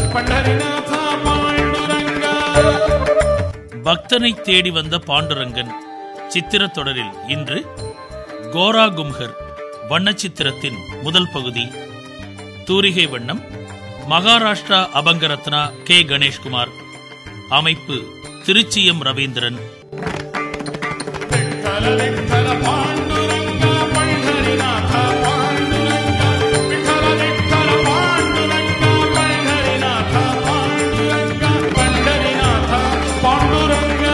பண்டரிநாத பாண்டுரங்கா பக்தனை தேடி வந்த பாண்டுரங்கன் சித்திர தொடரில் இன்று கோரா கும்ஹர் வண்ணச்சித்திரத்தின் முதல் பகுதி தூரிகை வண்ணம் மகாராஷ்டிரா அபங்கரத்னா கே கணேஷ்குமார் அமைப்பு திருச்சி எம் ரவீந்திரன் விட்டல விட்டல பாண்டுரங்கா பண்டரிநாத பாண்டுரங்கா விட்டல விட்டல பாண்டுரங்கா பண்டரிநாத பாண்டுரங்கா பண்டரிநாத பாண்டுரங்கா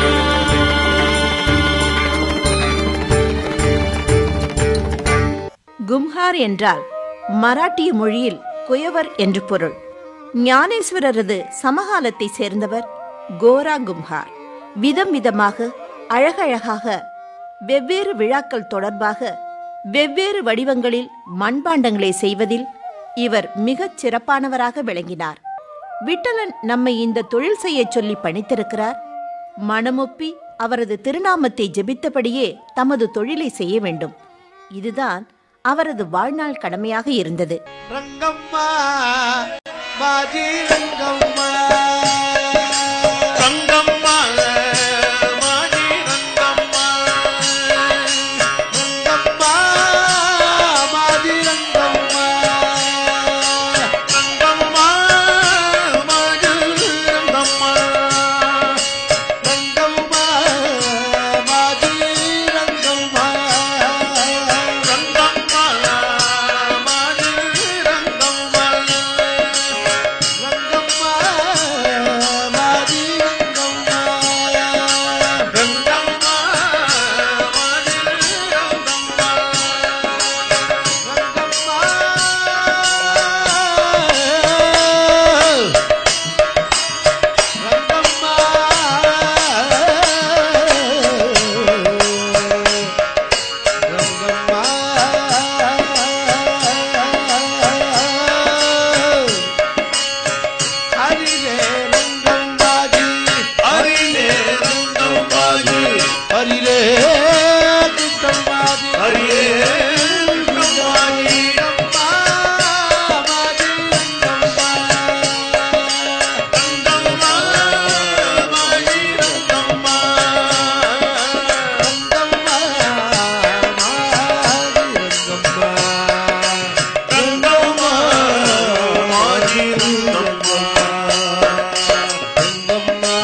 கும்ஹார் என்றால் மராட்டிய மொழியில் குயவர் என்று பொருள் ஞானேஸ்வரரது சமகாலத்தை சேர்ந்தவர் கோரா கும்ஹார் விதம் விதமாக அழகழகாக வெவ்வேறு விழாக்கள் தொடர்பாக வெவ்வேறு வடிவங்களில் மண்பாண்டங்களை செய்வதில் இவர் மிகச் சிறப்பானவராக விளங்கினார் விட்டலன் நம்மை இந்த தொழில் செய்யச் சொல்லி பணித்திருக்கிறார் மனமொப்பி அவரது திருநாமத்தை ஜெபித்தபடியே தமது தொழிலை செய்ய வேண்டும் இதுதான் அவரது வாழ்நாள் கடமையாக இருந்தது రంగమ్మా మాజీ రంగమ్మా రంగమ్మా మాజీ రంగమ్మా రంగమ్మా మాజీ రంగమ్మా రంగమ్మా మాజీ రంగమ్మా రంగమ్మా మాజీ రంగమ్మా రంగమ్మా మాజీ రంగమ్మా రంగమ్మా మాజీ రంగమ్మా రంగమ్మా మాజీ రంగమ్మా రంగమ్మా ஹரிலே கிருஷ்ணமாதி ஹரிலே கிருஷ்ணமாதி ரம்பா மாதி ரம்பா ரங்கம்மா மாதி ரங்கம்மா ரங்கம்மா மாதி ரங்கம்மா ரங்கம்மா மாதி ரங்கம்மா ரங்கம்மா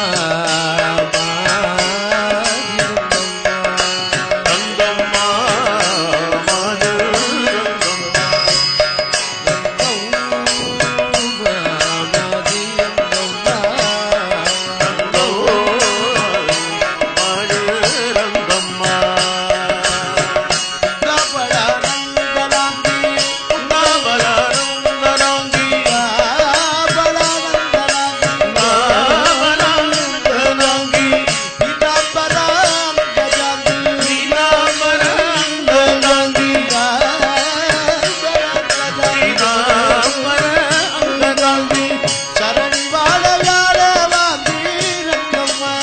சரணி வாழ யார வாந்தி ரங்கம்மா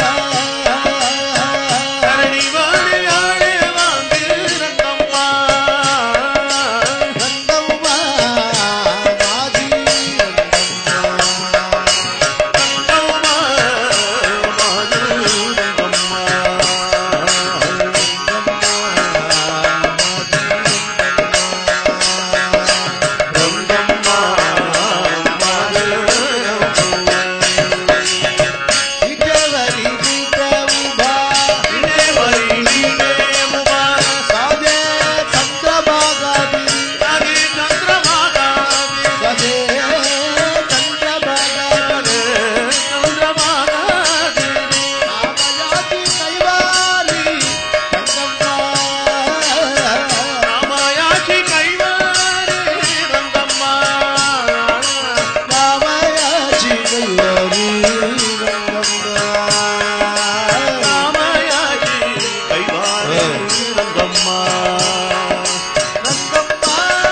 சரணி வாழ யார வாந்தி ரங்கம்மா ரங்கம்மா மாதி ரங்கம்மா ரங்கம்மா மாதி ரங்கம்மா విజయవరి విజయముభా విజయవరి విజయముభా సాదే చంద్రభాగాది సాదే చంద్రభాగాది సాదే చంద్రభాగాది చంద్రభాగాది రామయాతి కైవాలి రంగమ్మ రామయాతి కైవాలి రంగమ్మ రామయాచి కైవాలి రంగమ్మ రామయాచి కైవాలి రంగమ్మ రంగమ్మ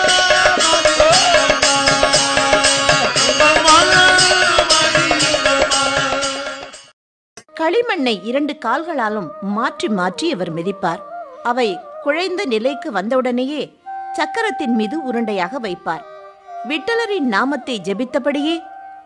களிமண்ணை இரண்டு கால்களாலும் மாற்றி மாற்றி இவர் மிதிப்பார் அவை குழைந்த நிலைக்கு வந்தவுடனேயே சக்கரத்தின் மீது உருண்டையாக வைப்பார் விட்டலரின் நாமத்தை ஜெபித்தபடியே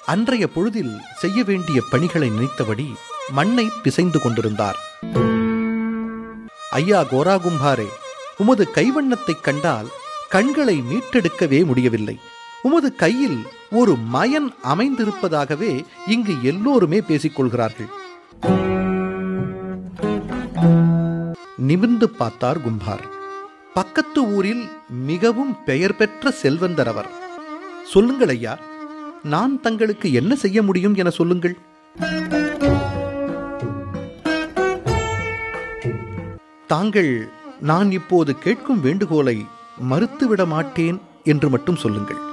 அன்றைய பொழுதில் செய்ய வேண்டிய பணிகளை நினைத்தபடி மண்ணை பிசைந்து கொண்டிருந்தார் ஐயா கோராகும்பாரே உமது கைவண்ணத்தைக் கண்டால் கண்களை மீட்டெடுக்கவே முடியவில்லை உமது கையில் ஒரு மயன் அமைந்திருப்பதாகவே இங்கு எல்லோருமே பேசிக்கொள்கிறார்கள் நிமிர்ந்து பார்த்தார் கும்பார் பக்கத்து ஊரில் மிகவும் பெயர் பெற்ற செல்வந்தர் அவர் சொல்லுங்கள் ஐயா நான் தங்களுக்கு என்ன செய்ய முடியும் என சொல்லுங்கள் தாங்கள் நான் இப்போது கேட்கும் வேண்டுகோளை மறுத்துவிட மாட்டேன் என்று மட்டும் சொல்லுங்கள்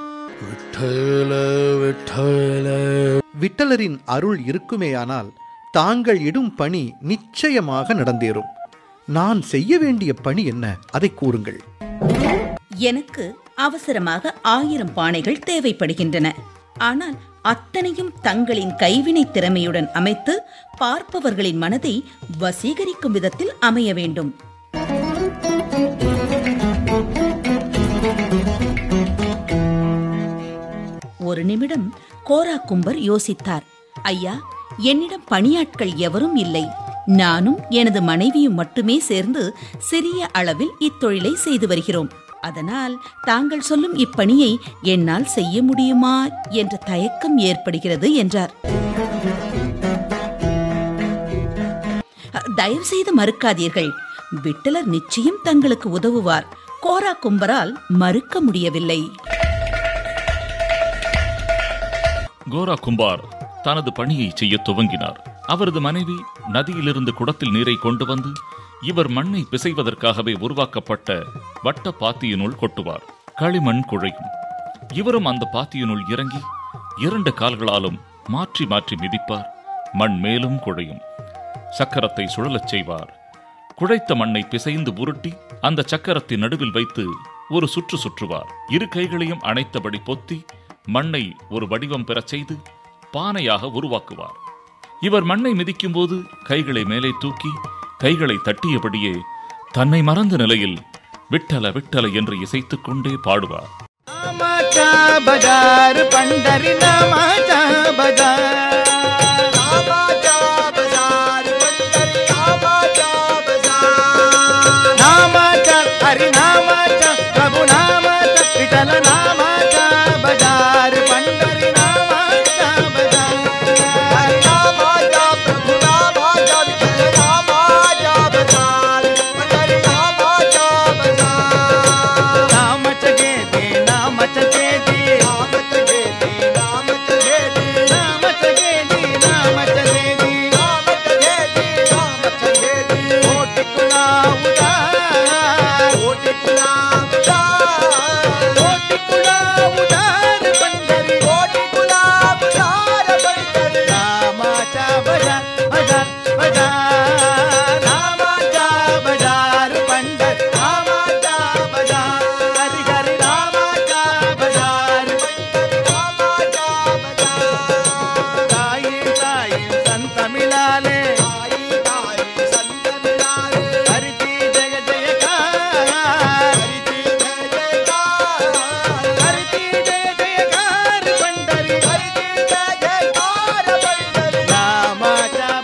விட்டலரின் அருள் இருக்குமேயானால் தாங்கள் இடும் பணி நிச்சயமாக நடந்தேறும் நான் செய்ய வேண்டிய பணி என்ன அதை கூறுங்கள் எனக்கு அவசரமாக ஆயிரம் பானைகள் தேவைப்படுகின்றன ஆனால் அத்தனையும் தங்களின் கைவினை திறமையுடன் அமைத்து பார்ப்பவர்களின் மனதை வசீகரிக்கும் விதத்தில் அமைய வேண்டும் ஒரு நிமிடம் கோரா கும்பர் யோசித்தார் ஐயா என்னிடம் பணியாட்கள் எவரும் இல்லை நானும் எனது மனைவியும் மட்டுமே சேர்ந்து சிறிய அளவில் இத்தொழிலை செய்து வருகிறோம் அதனால் தாங்கள் சொல்லும் இப்பணியை என்னால் செய்ய முடியுமா என்ற தயக்கம் ஏற்படுகிறது என்றார் தயவு செய்து மறுக்காதீர்கள் விட்டலர் நிச்சயம் தங்களுக்கு உதவுவார் கோரா கும்பரால் மறுக்க முடியவில்லை கோரா கும்பார் தனது பணியை செய்ய துவங்கினார் அவரது மனைவி நதியிலிருந்து குடத்தில் நீரை கொண்டு வந்து இவர் மண்ணை பிசைவதற்காகவே உருவாக்கப்பட்ட வட்ட பாத்தியினுள் கொட்டுவார் களிமண் குழையும் இவரும் அந்த பாத்தியினுள் இறங்கி இரண்டு கால்களாலும் மாற்றி மாற்றி மிதிப்பார் மண் மேலும் குழையும் சக்கரத்தை சுழலச் செய்வார் குழைத்த மண்ணை பிசைந்து உருட்டி அந்த சக்கரத்தின் நடுவில் வைத்து ஒரு சுற்று சுற்றுவார் இரு கைகளையும் அணைத்தபடி பொத்தி மண்ணை ஒரு வடிவம் பெறச் செய்து பானையாக உருவாக்குவார் இவர் மண்ணை மிதிக்கும்போது கைகளை மேலே தூக்கி கைகளை தட்டியபடியே தன்னை மறந்த நிலையில் விட்டல விட்டல என்று இசைத்துக் கொண்டே பாடுவார் नामाचा बाजार पंढरी नामाचा बाजार नामाचा बाजार पंढरी नामाचा बाजार नामाचा हरी नामाचा प्रभू नामाचा विठ्ठल नामाचा बाजार पंढरी नामाचा बाजार हरी नामाचा प्रभू नामाचा विठ्ठल नामाचा बाजार पंढरी नामाचा बाजार नामच घेते नामच घेते नामच घेते नामच घेते नामच घेते नामच घेते नामच घेते नामच घेते कोटी कुणा उदार कोटी कुणा उदार कोटी कुणा उदार पंढरी कोटी कुणा उदार पंढरी नामाचा बजार बजार बजार नामाचा बजार पंढर नामाचा बजार हरी हरी नामाचा बजार पंढर नामाचा बजार साई साई संत मिळाले साई साई संत मिळाले हरिती जय जयकार हरिती जय जयकार हरिती जय जयकार पंढरी हरिती जय जयकार पंढरी नामाचा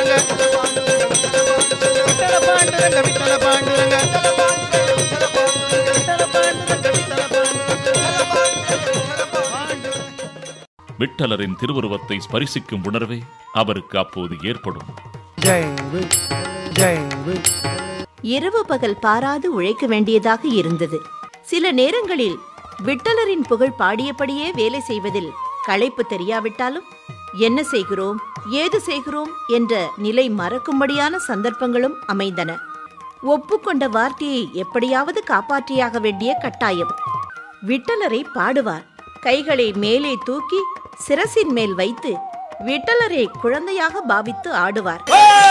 பாண்டுரங்க விட்டல பாண்டுரங்க விட்டல பாண்டுரங்க விட்டல பாண்டுரங்க விட்டல பாண்டுரங்க விட்டலரின் திருவுருவத்தை ஸ்பரிசிக்கும் உணர்வே அவருக்கு அப்போது ஏற்படும் ஜெய் வி- ஜெய் வி- இரவு பகல் பாராது உழைக்க வேண்டியதாக இருந்தது சில நேரங்களில் விட்டலரின் புகழ் பாடியபடியே வேலை செய்வதில் களைப்பு தெரியாவிட்டாலும் என்ன செய்கிறோம் ஏது செய்கிறோம் என்ற நிலை மறக்கும்படியான சந்தர்ப்பங்களும் அமைந்தன ஒப்புக்கொண்ட வார்த்தையை எப்படியாவது காப்பாற்றியாக வேண்டிய கட்டாயம் விட்டலரை பாடுவார் கைகளை மேலே தூக்கி சிரசின் மேல் வைத்து விட்டலரை குழந்தையாக பாவித்து ஆடுவார்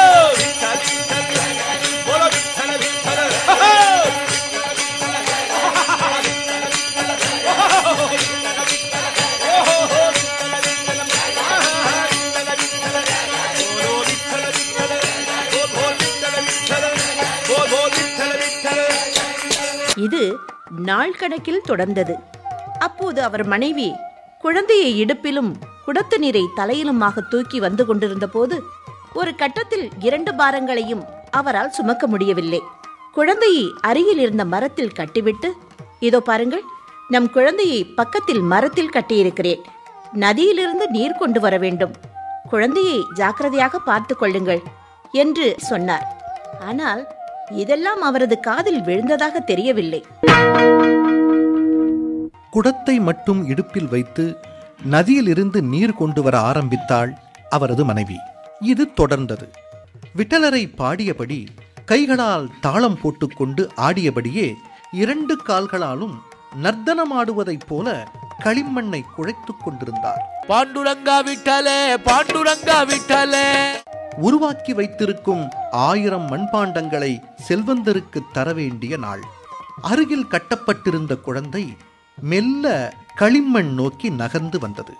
இது நாள் கணக்கில் தொடர்ந்தது அப்போது அவர் மனைவி குழந்தையை இடுப்பிலும் குடத்து நீரை தலையிலுமாக தூக்கி வந்து கொண்டிருந்த போது ஒரு கட்டத்தில் இரண்டு பாரங்களையும் அவரால் சுமக்க முடியவில்லை குழந்தையை அருகில் இருந்த மரத்தில் கட்டிவிட்டு இதோ பாருங்கள் நம் குழந்தையை பக்கத்தில் மரத்தில் கட்டியிருக்கிறேன் நதியிலிருந்து நீர் கொண்டு வர வேண்டும் குழந்தையை ஜாக்கிரதையாக பார்த்துக் கொள்ளுங்கள் என்று சொன்னார் ஆனால் இதெல்லாம் அவரது காதில் விழுந்ததாக தெரியவில்லை குடத்தை மட்டும் இடுப்பில் வைத்து நதியிலிருந்து நீர் கொண்டு வர ஆரம்பித்தாள் அவரது மனைவி இது தொடர்ந்தது விட்டலரை பாடியபடி கைகளால் தாளம் போட்டுக்கொண்டு ஆடியபடியே இரண்டு கால்களாலும் நர்த்தனமாடுவதைப் போல களிமண்ணை குழைத்துக் கொண்டிருந்தார் பாண்டுரங்கா விட்டலே பாண்டுரங்கா விட்டலே உருவாக்கி வைத்திருக்கும் ஆயிரம் மண்பாண்டங்களை செல்வந்தருக்கு தர வேண்டிய நாள் அருகில் கட்டப்பட்டிருந்த குழந்தை மெல்ல களிமண் நோக்கி நகர்ந்து வந்தது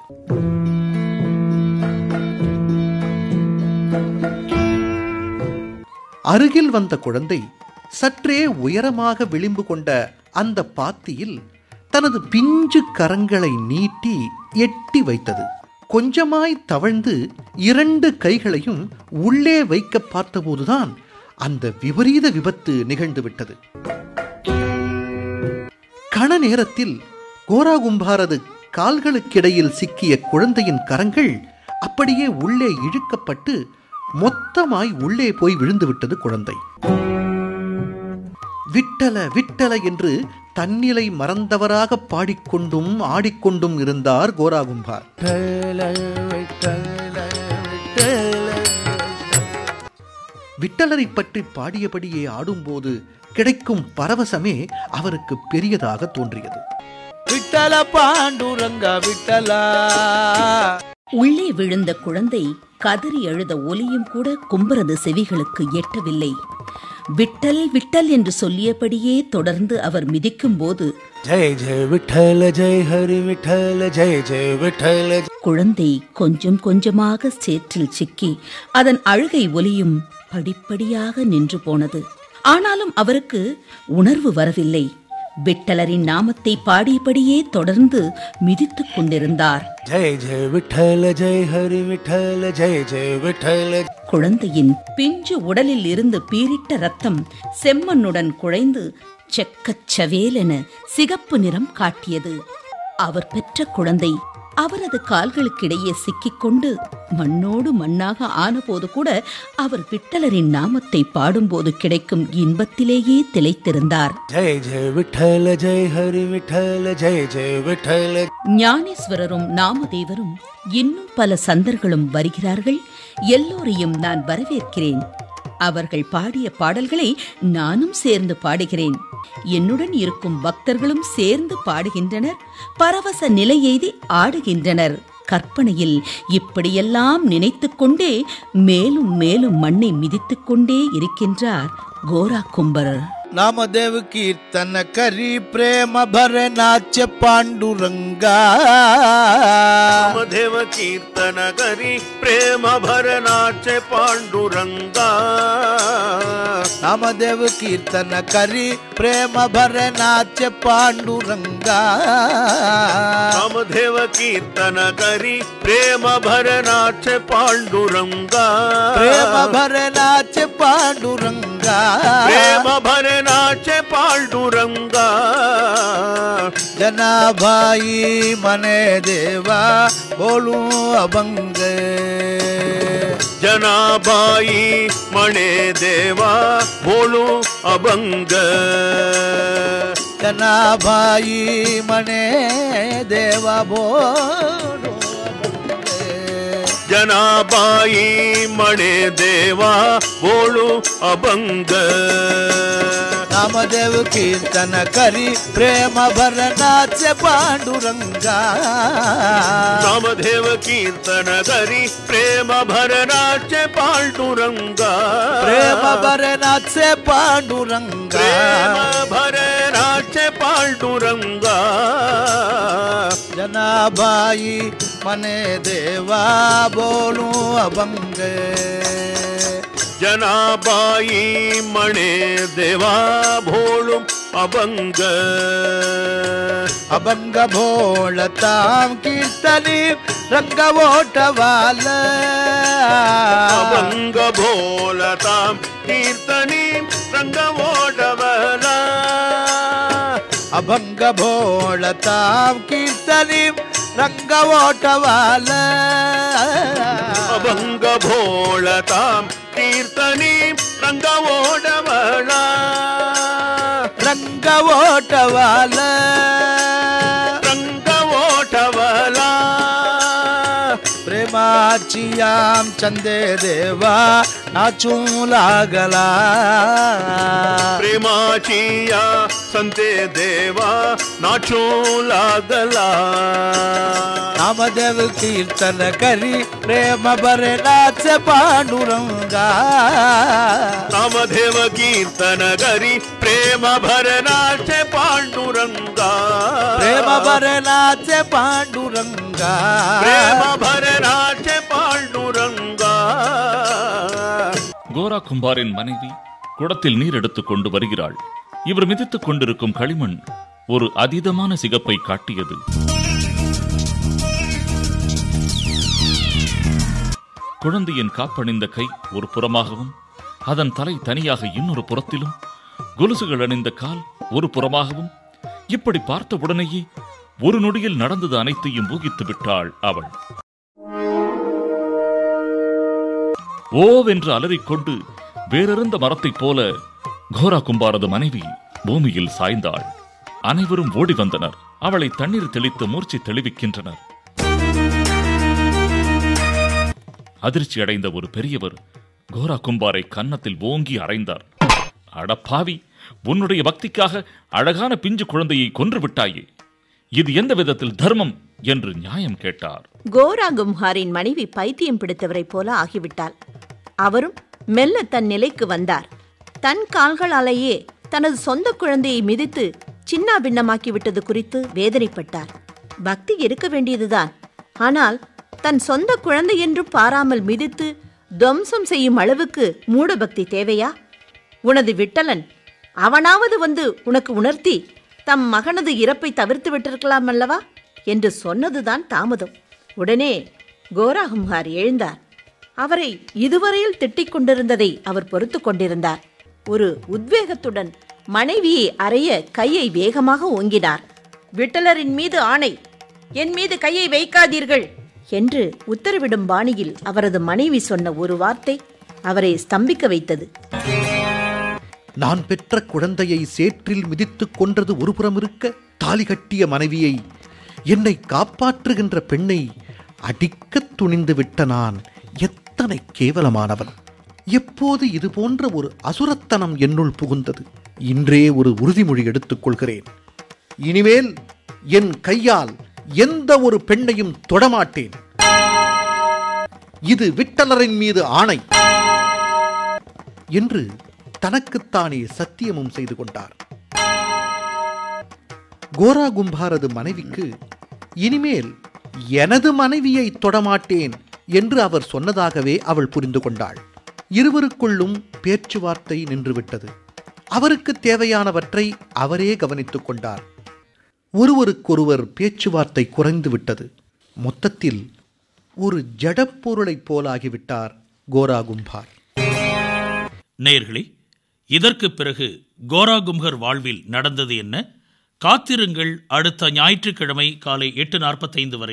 அருகில் வந்த குழந்தை சற்றே உயரமாக விளிம்பு கொண்ட அந்த பாத்தியில் தனது பிஞ்சு கரங்களை நீட்டி எட்டி வைத்தது கொஞ்சமாய் தவழ்ந்து இரண்டு கைகளையும் உள்ளே வைக்க பார்த்தபோதுதான் அந்த விபரீத விபத்து நிகழ்ந்து விட்டது கண நேரத்தில் கோராகும்பாரது கால்களுக்கிடையில் சிக்கிய குழந்தையின் கரங்கள் அப்படியே உள்ளே இழுக்கப்பட்டு மொத்தமாய் உள்ளே போய் விழுந்து விட்டது குழந்தை விட்டல விட்டல என்று தன்னிலை மறந்தவராக பாடிக்கொண்டும் ஆடிக்கொண்டும் இருந்தார் கோராகும்பார் விட்டலரை பற்றி பாடியபடியே ஆடும்போது கிடைக்கும் பரவசமே அவருக்கு பெரியதாக தோன்றியது விட்டல பாண்டுரங்கா விட்டலா உள்ளே விழுந்த குழந்தை கதறி அழுத ஒலியும் கூட கும்பரது செவிகளுக்கு எட்டவில்லை விட்டல் விட்டல் என்று சொல்லியபடியே தொடர்ந்து அவர் மிதிக்கும்போது ஜெய் ஜெய் விட்டல ஜெய் ஹரி விட்டல ஜெய் ஜெய் விட்டல குழந்தை கொஞ்சம் கொஞ்சமாக சேற்றில் சிக்கி அதன் அழுகை ஒலியும் படிப்படியாக நின்று போனது ஆனாலும் அவருக்கு உணர்வு வரவில்லை விட்டலரின் நாமத்தை பாடியபடியே தொடர்ந்து மிதித்துக் கொண்டிருந்தார் ஜெய் ஜெய் விட்டல ஜெய் ஹரி விட்டல ஜெய் ஜெய் விட்டல குழந்தையின் பிஞ்சு உடலில் இருந்து பீரிட்ட ரத்தம் செம்மண்ணுடன் குழைந்து செக்கச் சவேலென சிகப்பு நிறம் காட்டியது அவர் பெற்ற குழந்தை அவரது கால்களுக்கிடையே சிக்கிக்கொண்டு மண்ணோடு மண்ணாக ஆனபோது கூட அவர் விட்டலரின் நாமத்தை பாடும்போது கிடைக்கும் இன்பத்திலேயே திளைத்திருந்தார் ஜெய் ஜெய் விட்டல ஜெய் ஹரி விட்டல ஜெய் ஜெய் விட்டல ஞானேஸ்வரரும் நாமதேவரும் இன்னும் பல சந்தர்களும் வருகிறார்கள் எல்லோரையும் நான் வரவேற்கிறேன் அவர்கள் பாடிய பாடல்களை நானும் சேர்ந்து பாடுகிறேன் என்னுடன் இருக்கும் பக்தர்களும் சேர்ந்து பாடுகின்றனர் பரவச நிலை எய்தி ஆடுகின்றனர் கற்பனையில் இப்படியெல்லாம் நினைத்துக் கொண்டே மேலும் மேலும் மண்ணை மிதித்துக் கொண்டே இருக்கின்றார் கோரா கும்பரர் ನಾಮದೇವ ಕೀರ್ತನ ಕರಿ ಪ್ರೇಮ ಭರ ನಾಚ್ಯ ಪಾಂಡುರಂಗ नामदेव कीर्तन करी प्रेम भरनाचे पांडुरंगा ನಾಮದೇವ ಕೀರ್ತನ ಕರಿ ಪ್ರೇಮ ಭರ ನಾಚ್ಯ ಪಾಂಡುರಂಗ नामदेव कीर्तन करी प्रेम भरनाथ पांडुरंगा प्रेम भरनाच पांडुरंगा प्रेम भरनाथ पांडुरंगा जनाभाई मने देवा बोलू अभंग जनाबाई मणे देवा बोलू अभंग जनाभाई मने देवा बोलू अभंग जनाबाई मणे देवा बोलू अभंग नामदेव कीर्तन करी प्रेम भरनाच पांडुरंगा नामदेव कीर्तन करी प्रेम भरनाच पांडुरंगा प्रेम भरनाच पांडुरंगा प्रेम भरनाच पांडुरंगा जनाबाई मने देवा बोलू अभंग जनाबाई मणे देवा भोळु अभंग अभंग भोळताम कीर्तनी रंगवोटवाल अभंग भोलतां कीर्तनी रंगवोडवला अभंग भोळताम कीर्तनी रंगवोटवाल अभंग भोळतां कीर्तनी रंगवोडवला रंगवोटवाल रंगवोटवला प्रेमाची आम चंदे देवा नाचू लागला प्रेमाची या संते देवा नाचू लागला नामदेव कीर्तन करी प्रेम बरे नाच पांडुरंगा नामदेव कीर्तन करी प्रेम भरनाचे पांडुरंगा प्रेम बरे नाच पांडुरंगा प्रेम भरनाचे पांडुरंगा கோரா கும்பாரின் மனைவி குடத்தில் நீர் எடுத்துக் கொண்டு வருகிறாள் இவர் மிதித்துக் கொண்டிருக்கும் களிமண் ஒரு அதீதமான சிகப்பை காட்டியது குழந்தையின் காப்பணிந்த கை ஒரு புறமாகவும் அதன் தலை தனியாக இன்னொரு புறத்திலும் கொலுசுகள் அணிந்த கால் ஒரு புறமாகவும் இப்படி பார்த்த உடனேயே ஒரு நொடியில் நடந்தது அனைத்தையும் ஊகித்து விட்டாள் அவள் ஓவென்று அலறிக்கொண்டு வேறிருந்த மரத்தைப் போல கோரா கும்பாரது மனைவி பூமியில் சாய்ந்தாள் அனைவரும் ஓடி வந்தனர் அவளை தண்ணீர் தெளித்து மூர்ச்சி தெளிவிக்கின்றனர் அதிர்ச்சி அடைந்த ஒரு பெரியவர் கோரா கும்பாரை கன்னத்தில் ஓங்கி அறைந்தார் அடப்பாவி உன்னுடைய பக்திக்காக அழகான பிஞ்சு குழந்தையை கொன்று விட்டாயே இது எந்த விதத்தில் தர்மம் என்று நியாயம் கேட்டார் கோரா கும்ஹாரின் மனைவி பைத்தியம் பிடித்தவரைப் போல ஆகிவிட்டாள் அவரும் மெல்ல தன் நிலைக்கு வந்தார் தன் கால்களாலேயே தனது சொந்த குழந்தையை மிதித்து சின்னா பின்னமாக்கி விட்டது குறித்து வேதனைப்பட்டார் பக்தி இருக்க வேண்டியதுதான் ஆனால் தன் சொந்த குழந்தை என்றும் பாராமல் மிதித்து துவம்சம் செய்யும் அளவுக்கு மூடபக்தி தேவையா உனது விட்டலன் அவனாவது வந்து உனக்கு உணர்த்தி தம் மகனது இறப்பை தவிர்த்து விட்டிருக்கலாம் அல்லவா என்று சொன்னதுதான் தாமதம் உடனே கோராகும்ஹார் எழுந்தார் அவரை இதுவரையில் திட்டிக் கொண்டிருந்ததை அவர் பொறுத்து கொண்டிருந்தார் ஒரு உத்வேகத்துடன் மனைவியை அறைய கையை வேகமாக ஓங்கினார் விட்டலரின் மீது ஆணை என் மீது கையை வைக்காதீர்கள் என்று உத்தரவிடும் பாணியில் அவரது மனைவி சொன்ன ஒரு வார்த்தை அவரை ஸ்தம்பிக்க வைத்தது நான் பெற்ற குழந்தையை சேற்றில் மிதித்துக் கொன்றது ஒருபுறம் இருக்க தாலி கட்டிய மனைவியை என்னை காப்பாற்றுகின்ற பெண்ணை அடிக்கத் துணிந்து விட்ட நான் எத்தனை கேவலமானவன் எப்போது இது போன்ற ஒரு அசுரத்தனம் என்னுள் புகுந்தது இன்றே ஒரு உறுதிமொழி எடுத்துக் கொள்கிறேன் இனிமேல் என் கையால் எந்த ஒரு பெண்ணையும் தொடமாட்டேன் இது விட்டலரின் மீது ஆணை என்று தனக்குத்தானே சத்தியமும் செய்து கொண்டார் கோரா கும்பாரது மனைவிக்கு இனிமேல் எனது மனைவியை தொடமாட்டேன் என்று அவர் சொன்னதாகவே அவள் புரிந்து கொண்டாள் இருவருக்குள்ளும் பேச்சுவார்த்தை நின்றுவிட்டது அவருக்கு தேவையானவற்றை அவரே கவனித்துக் கொண்டார் ஒருவருக்கொருவர் பேச்சுவார்த்தை குறைந்து விட்டது மொத்தத்தில் ஒரு ஜடப்பொருளைப் போலாகிவிட்டார் கோரா கும்பார் நேயர்களே இதற்குப் பிறகு கோராகும்கர் வாழ்வில் நடந்தது என்ன காத்திருங்கள் அடுத்த ஞாயிற்றுக்கிழமை காலை எட்டு நாற்பத்தைந்து வரை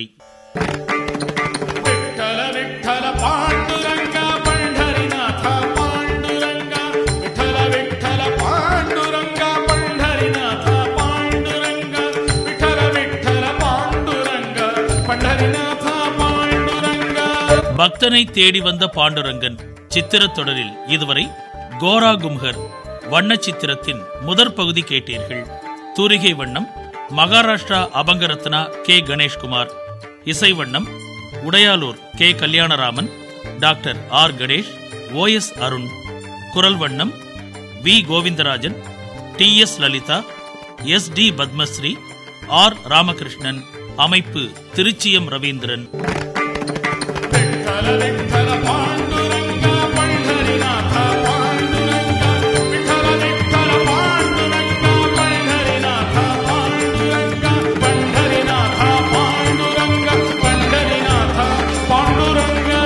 विठ्ठल विठ्ठल पांडुरंगा पंढरीनाथ पांडुरंगा विठ्ठल विठ्ठल पांडुरंगा पंढरीनाथ पांडुरंगा विठ्ठल विठ्ठल पांडुरंगा पंढरीनाथ पांडुरंगा பக்தனை தேடி வந்த பாண்டுரங்கன் சித்திரத் தொடரில் இதுவரை கோரா கும்ஹர் வண்ண சித்திரத்தின் முதற் பகுதி கேட்டீர்கள் தூரிகை வண்ணம் மகாராஷ்டிரா அபங்கரத்னா கே கணேஷ்குமார் இசை வண்ணம் Udayalur K Kalyanaraman doctor R Ganesh O S Arun குரல் வண்ணம் V Govindarajan T S Lalitha S T Padmashri R Ramakrishnan அமைப்பு திருச்சியம் ரவீந்திரன் विठ्ठल विठ्ठल पांडुरंगा पंढरीनाथ पांडुरंगा विठ्ठल विठ्ठल पांडुरंगा पंढरीनाथ पांडुरंगा पंढरीनाथ पांडुरंगा पंढरीनाथ पांडुरंगा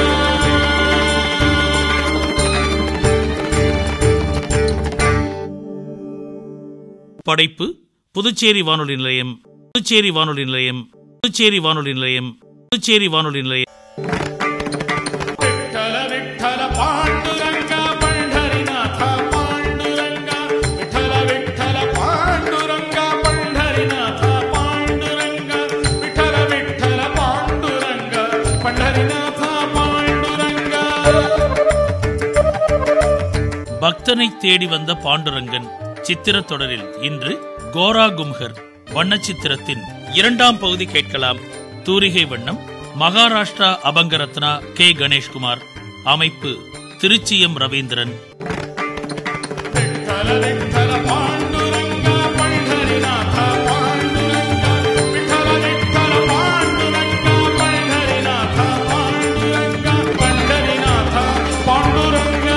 படைப்பு புதுச்சேரி வானொலி நிலையம் புதுச்சேரி வானொலி நிலையம் புதுச்சேரி வானொலி நிலையம் புதுச்சேரி வானொலி நிலையம் विठ्ठल विठ्ठल पांडुरंगा पंढरीनाथ पांडुरंगा विठ्ठल विठ्ठल पांडुरंगा पंढरीनाथ पांडुरंगा विठ्ठल विठ्ठल पांडुरंगा पंढरीनाथ पांडुरंगा பக்தனை தேடி வந்த பாண்டுரங்கன் சித்திரத் தொடரில் இன்று கோரா கும்ஹர் வண்ண சித்திரத்தின் இரண்டாம் பகுதி கேட்கலாம் தூரிகை வண்ணம் மகாராஷ்டிரா அபங்கரத்னா கே கணேஷ்குமார் அமைப்பு திருச்சியம் ரவீந்திரன் विठ्ठल विठ्ठल पांडुरंगा पंढरीनाथ पांडुरंगा विठ्ठल विठ्ठल पांडुरंगा पंढरीनाथ पांडुरंगा पंढरीनाथ पांडुरंगा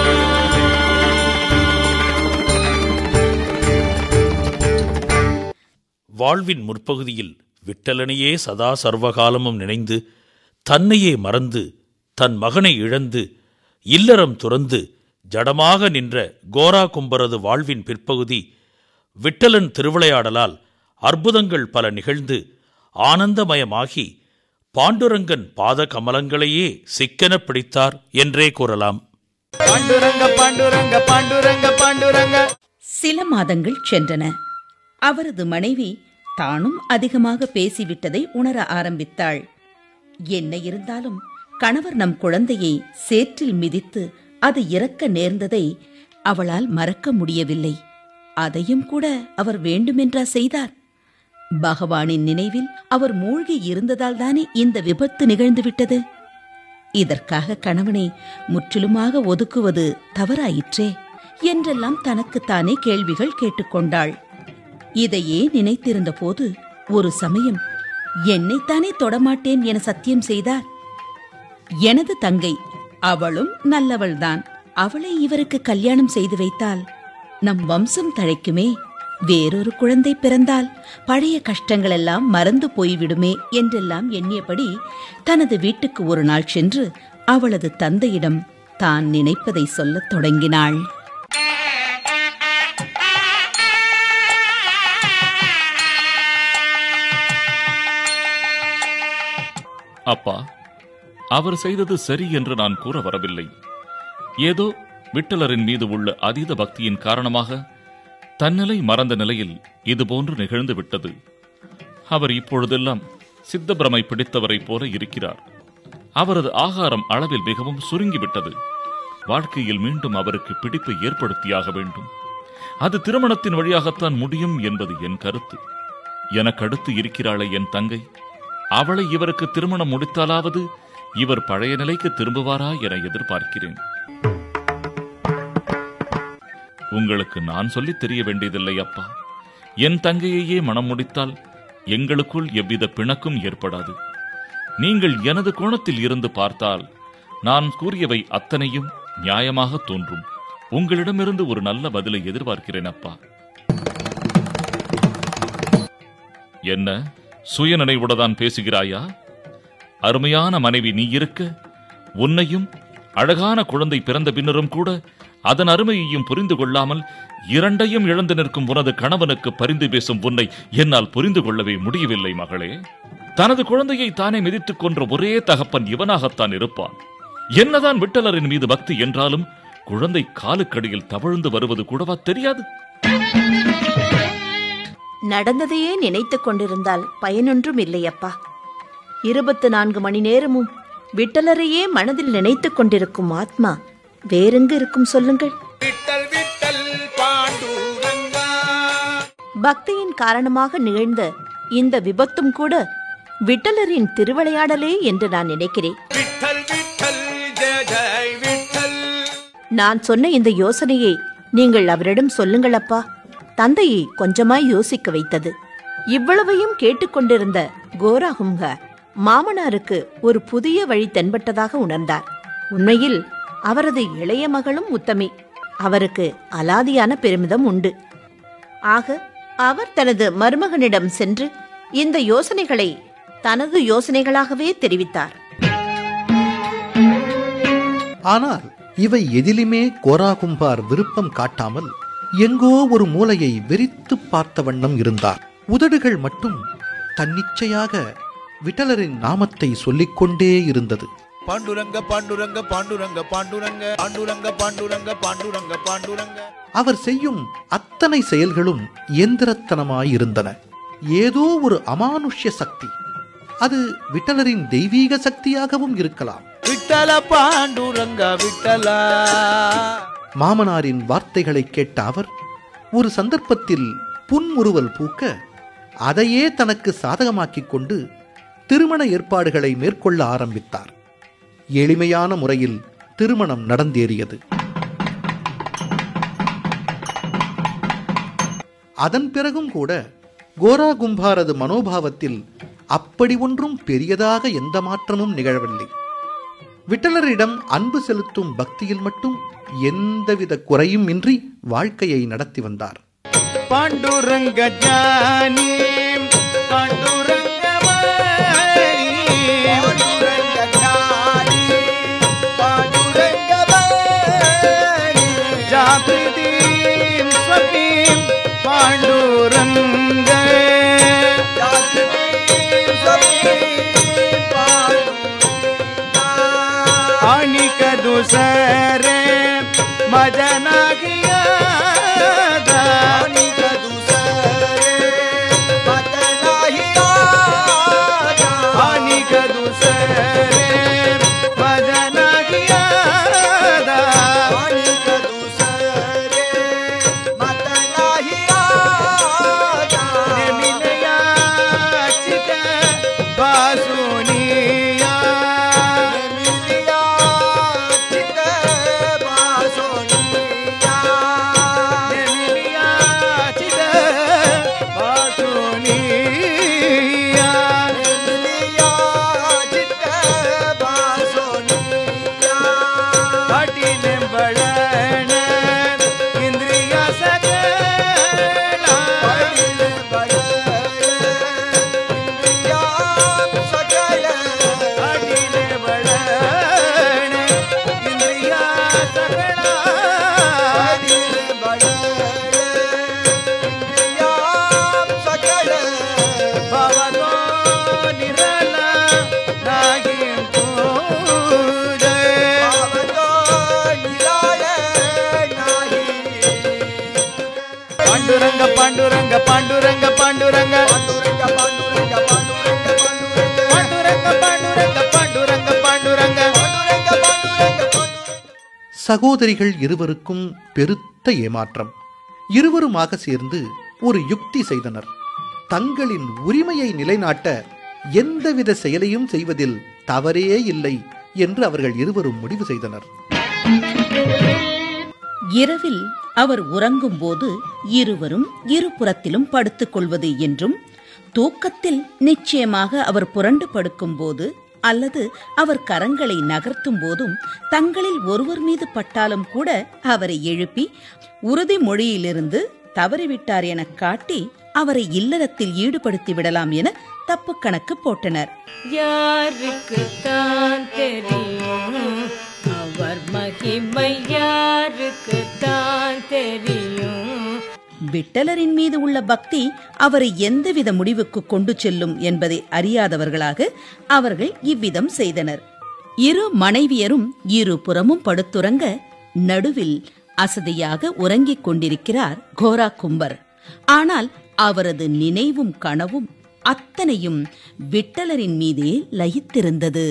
வாழ்வின் முற்பகுதியில் விட்டலனையே சதா சர்வகாலமும் நினைந்து தன்னையே மறந்து தன் மகனை இழந்து இல்லறம் துறந்து ஜடமாக நின்ற கோரா கும்பரது வாழ்வின் பிற்பகுதி விட்டலன் திருவிளையாடலால் அற்புதங்கள் பல நிகழ்ந்து ஆனந்தமயமாகி பாண்டுரங்கன் பாத கமலங்களையே சிக்கென பிடித்தார் என்றே கூறலாம் பாண்டுரங்க பாண்டுரங்க பாண்டுரங்க பாண்டுரங்க சில மாதங்கள் சென்றன அவரது மனைவி தானும் அதிகமாக பேசிவிட்டதை உணர ஆரம்பித்தாள் என்ன இருந்தாலும் கணவர் நம் குழந்தையை சேற்றில் மிதித்து அது இறக்க நேர்ந்ததை அவளால் மறக்க முடியவில்லை அதையும் கூட அவர் வேண்டுமென்றா செய்தார் பகவானின் நினைவில் அவர் மூழ்கி இருந்ததால் தானே இந்த விபத்து நிகழ்ந்துவிட்டது இதற்காக கணவனை முற்றிலுமாக ஒதுக்குவது தவறாயிற்றே என்றெல்லாம் தனக்குத்தானே கேள்விகள் கேட்டுக்கொண்டாள் இதையே நினைத்திருந்த போது ஒரு சமயம் என்னைத்தானே தொடமாட்டேன் என சத்தியம் செய்தார் எனது தங்கை அவளும் நல்லவள்தான் அவளை இவருக்கு கல்யாணம் செய்து வைத்தால் நம் வம்சம் தழைக்குமே வேறொரு குழந்தை பிறந்தால் பழைய கஷ்டங்களெல்லாம் மறந்து போய்விடுமே என்றெல்லாம் எண்ணியபடி தனது வீட்டுக்கு ஒரு நாள் சென்று அவளது தந்தையிடம் தான் நினைப்பதை சொல்லத் தொடங்கினாள் அப்பா அவர் செய்தது சரி என்று நான் கூற வரவில்லை ஏதோ விட்டலரின் மீது உள்ள அதீத பக்தியின் காரணமாக தன்னிலை மறந்த நிலையில் இதுபோன்று நிகழ்ந்து விட்டது அவர் இப்பொழுதெல்லாம் சித்தபிரமை பிடித்தவரைப் போல இருக்கிறார் அவரது ஆகாரம் அளவில் மிகவும் சுருங்கிவிட்டது வாழ்க்கையில் மீண்டும் அவருக்கு பிடிப்பை ஏற்படுத்தியாக வேண்டும் அது திருமணத்தின் வழியாகத்தான் முடியும் என்பது என் கருத்து எனக்கடுத்து இருக்கிறாளே என் தங்கை அவளை இவருக்கு திருமணம் முடித்தாலாவது இவர் பழைய நிலைக்கு திரும்புவாரா என எதிர்பார்க்கிறேன் உங்களுக்கு நான் சொல்லித் தெரிய வேண்டியதில்லை அப்பா என் தங்கையையே மனம் முடித்தால் எங்களுக்குள் எவ்வித பிணக்கும் ஏற்படாது நீங்கள் எனது கோணத்தில் இருந்து பார்த்தால் நான் கூறியவை அத்தனையும் நியாயமாக தோன்றும் உங்களிடமிருந்து ஒரு நல்ல பதிலை எதிர்பார்க்கிறேன் அப்பா என்ன சுயநினைவுடதான் பேசுகிறாயா அருமையான மனைவி நீ இருக்க உன்னையும் அழகான குழந்தை பிறந்த பின்னரும் கூட அதன் அருமையையும் புரிந்து கொள்ளாமல் இரண்டையும் இழந்து நிற்கும் உனது கணவனுக்கு பரிந்து பேசும் உன்னை என்னால் புரிந்து கொள்ளவே முடியவில்லை மகளே தனது குழந்தையை தானே மிதித்துக் கொன்ற ஒரே தகப்பன் இவனாகத்தான் இருப்பான் என்னதான் விட்டலரின் மீது பக்தி என்றாலும் குழந்தை காலுக்கடியில் தவழ்ந்து வருவது கூடவா தெரியாது நடந்ததையே நினைத்துக் கொண்டிருந்தால் பயனொன்றும் இல்லையப்பா இருபத்து நான்கு மணி நேரமும் விட்டலரையே மனதில் நினைத்துக் கொண்டிருக்கும் ஆத்மா வேறெங்கு இருக்கும் சொல்லுங்கள் விட்டல் விட்டல் பாண்டுரங்கா பக்தியின் காரணமாக நிகழ்ந்த இந்த விபத்தும் கூட விட்டலரின் திருவிளையாடலே என்று நான் நினைக்கிறேன் விட்டல் விட்டல் ஜெய ஜெய் விட்டல் நான் சொன்ன இந்த யோசனையை நீங்கள் அவரிடம் சொல்லுங்கள் அப்பா தந்தையை கொஞ்சமாய் யோசிக்க வைத்தது இவ்வளவையும் கேட்டுக்கொண்டிருந்த கோராகும்க மாமனாருக்கு ஒரு புதிய வழி தென்பட்டதாக உணர்ந்தார் உண்மையில் அவரது இளைய மகளும் உத்தமி அவருக்கு அலாதியான பெருமிதம் உண்டு ஆக அவர் தனது மருமகனிடம் சென்று இந்த யோசனைகளை தனது யோசனைகளாகவே தெரிவித்தார் ஆனால் இவை எதிலுமே கோராகும்பார் விருப்பம் காட்டாமல் எங்கோ ஒரு மூலையை வெறித்து பார்த்த வண்ணம் இருந்தார் உதடுகள் மட்டும் தன்னிச்சையாக விட்டலரின் நாமத்தை சொல்லிக்கொண்டே இருந்தது பாண்டுரங்க பாண்டுரங்க பாண்டுரங்க பாண்டுரங்க பாண்டுரங்க பாண்டுரங்க பாண்டுரங்க பாண்டுரங்க அவர் செய்யும் அத்தனை செயல்களும் இயந்திரத்தனமாயிருந்தன ஏதோ ஒரு அமானுஷ்ய சக்தி அது விட்டலரின் தெய்வீக சக்தியாகவும் இருக்கலாம் விட்டல பாண்டுரங்க விட்டலா மாமனாரின் வார்த்தைகளை கேட்ட அவர் ஒரு சந்தர்ப்பத்தில் புன்முறுவல் பூக்க அதையே தனக்கு சாதகமாக்கிக் கொண்டு திருமண ஏற்பாடுகளை மேற்கொள்ள ஆரம்பித்தார் எளிமையான முறையில் திருமணம் நடந்தேறியது அதன் பிறகும் கூட கோரா கும்பாரது மனோபாவத்தில் அப்படி ஒன்றும் பெரியதாக எந்த மாற்றமும் நிகழவில்லை விட்டலரிடம் அன்பு செலுத்தும் பக்தியில் மட்டும் எந்தவித குறையும் இன்றி வாழ்க்கையை நடத்தி வந்தார் பாண்டுரங்க ஜானி பாண்டுரங்க வாணி. பாண்டுரங்க ஜானி, பாண்டுரங்க வாணி. ஜாகிருதீம் ஸ்வபீம் பாண்டுரங்க ஜாகிருதீம் ஸ்வபீம் பாண்டுரங்க. அணிக दुसरे मजनागिया अनिक दुसरे मजनागिया अनिक दुसरे मजनागिया अनिक दुसरे मजनागिया मिलया चित बासुनिया मिलया चित बासुनिया मिलया चित बासुनिया मिलया चित बासुनिया हटिले बळण इंद्रिया सकला हटिले बळण इंद्रिया सकला हटिले बळण इंद्रिया सकला हटिले बळण इंद्रिया सकला भवतो निराला नाही तुझे भवतो निराला नाही पांडुरंग पांडुरंग पांडुरंग पांडुरंग पांडुरंग पांडुरंग पांडुरंग पांडुरंग पांडुरंग पांडुरंग पांडुरंग पांडुरंग पांडुरंग சகோதரிகள் இருவருக்கும் பெருத்த ஏமாற்றம் இருவருமாக சேர்ந்து ஒரு யுக்தி செய்தனர் தங்களின் உரிமையை நிலைநாட்ட எந்தவித செயலையும் செய்வதில் தவறே இல்லை என்று அவர்கள் இருவரும் முடிவு செய்தனர் இரவில் அவர் உறங்கும்போது இருவரும் இருபுறத்திலும் படுத்துக் கொள்வது என்றும் தூக்கத்தில் நிச்சயமாக அவர் புரண்டு படுக்கும்போது அல்லது அவர் கரங்களை நகர்த்தும் போதும் தங்களில் ஒருவர் மீது பட்டாலும் கூட அவரை எழுப்பி உறுதிமொழியிலிருந்து தவறிவிட்டார் எனக் காட்டி அவரை இல்லறத்தில் ஈடுபடுத்தி விடலாம் என தப்பு கணக்கு போட்டனர் யாருக்குத்தான் தெரியும் அவர் மகிமை யாருக்குத்தான் தெரியும் விட்டலரின் மீது உள்ள பக்தி அவரை எந்தவித முடிவுக்கு கொண்டு செல்லும் என்பதை அறியாதவர்களாக அவர்கள் இவ்விதம் செய்தனர் இரு மனைவியரும் இரு புறமும் படுத்துறங்க நடுவில் அசதியாக உறங்கிக் கொண்டிருக்கிறார் கோரா கும்பர் ஆனால் அவரது நினைவும் கனவும் அத்தனையும் விட்டலரின் மீதே லயித்திருந்தது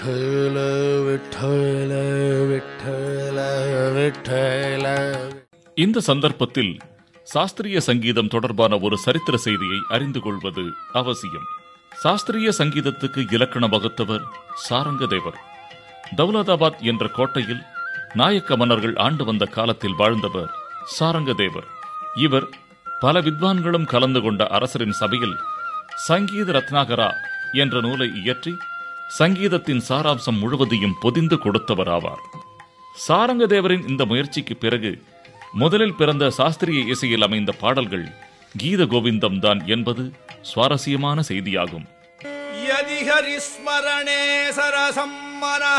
விட்டல விட்டல விட்டல விட்டல இந்த சந்தர்ப்பத்தில் சாஸ்திரிய சங்கீதம் தொடர்பான ஒரு சரித்திர செய்தியை அறிந்து கொள்வது அவசியம் சாஸ்திரிய சங்கீதத்துக்கு இலக்கணம் வகுத்தவர் சாரங்கதேவர் தௌலதாபாத் என்ற கோட்டையில் நாயக்க மன்னர்கள் ஆண்டு வந்த காலத்தில் வாழ்ந்தவர் சாரங்கதேவர் இவர் பல வித்வான்களும் கலந்து கொண்ட அரசரின் சபையில் சங்கீத ரத்னாகரா என்ற நூலை இயற்றி சங்கீதத்தின் சாராம்சம் முழுவதையும் பொதிந்து கொடுத்தவராவார் சாரங்கதேவரின் இந்த முயற்சிக்கு பிறகு முதலில் பிறந்த சாஸ்திரிய இசையில் அமைந்த பாடல்கள் கீத கோவிந்தம் தான் என்பது சுவாரஸ்யமான செய்தியாகும் यदि हरिस्मरणे सरसं मनः